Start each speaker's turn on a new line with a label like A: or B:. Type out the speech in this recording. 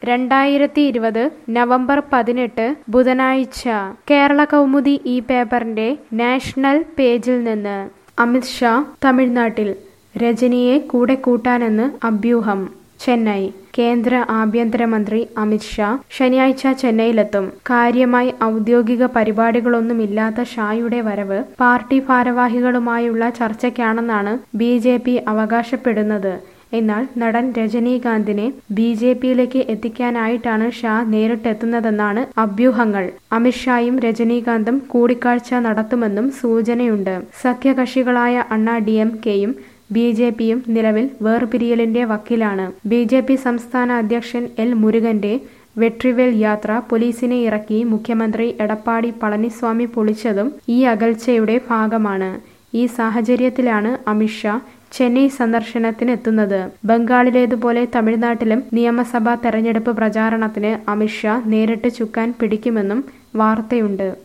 A: രണ്ടായിരത്തി ഇരുപത് നവംബർ പതിനെട്ട് ബുധനാഴ്ച കേരള കൗമുദി ഈ പേപ്പറിന്റെ നാഷണൽ പേജിൽ നിന്ന് അമിത്ഷാ തമിഴ്നാട്ടിൽ രജനിയെ കൂടെ കൂട്ടാനെന്ന് അഭ്യൂഹം ചെന്നൈ കേന്ദ്ര ആഭ്യന്തരമന്ത്രി അമിത്ഷാ ശനിയാഴ്ച ചെന്നൈയിലെത്തും കാര്യമായി ഔദ്യോഗിക പരിപാടികളൊന്നുമില്ലാത്ത ഷായുടെ വരവ് പാർട്ടി ഭാരവാഹികളുമായുള്ള ചർച്ചയ്ക്കാണെന്നാണ് ബി ജെ പി അവകാശപ്പെടുന്നത് എന്നാൽ നടൻ രജനീകാന്തിനെ ബി ജെ പിയിലേക്ക് എത്തിക്കാനായിട്ടാണ് ഷാ നേരിട്ടെത്തുന്നതെന്നാണ് അഭ്യൂഹങ്ങൾ അമിത്ഷായും രജനീകാന്തും കൂടിക്കാഴ്ച നടത്തുമെന്നും സൂചനയുണ്ട് സഖ്യകക്ഷികളായ അണ്ണാ ഡി എം കെയും ബി ജെ പിയും നിലവിൽ വേർപിരിയലിന്റെ വക്കിലാണ് ബി ജെ പി സംസ്ഥാന അധ്യക്ഷൻ എൽ മുരുകന്റെ വെട്രിവേൽ യാത്ര പോലീസിനെ ഇറക്കി മുഖ്യമന്ത്രി എടപ്പാടി പളനിസ്വാമി പൊളിച്ചതും ഈ അകൽച്ചയുടെ ഭാഗമാണ് ഈ സാഹചര്യത്തിലാണ് അമിത്ഷാ ചെന്നൈ സന്ദർശനത്തിനെത്തുന്നത് ബംഗാളിലേതുപോലെ തമിഴ്നാട്ടിലും നിയമസഭാ തെരഞ്ഞെടുപ്പ് പ്രചാരണത്തിന് അമിത്ഷാ നേരിട്ട് ചുക്കാൻ പിടിക്കുമെന്നും വാർത്തയുണ്ട്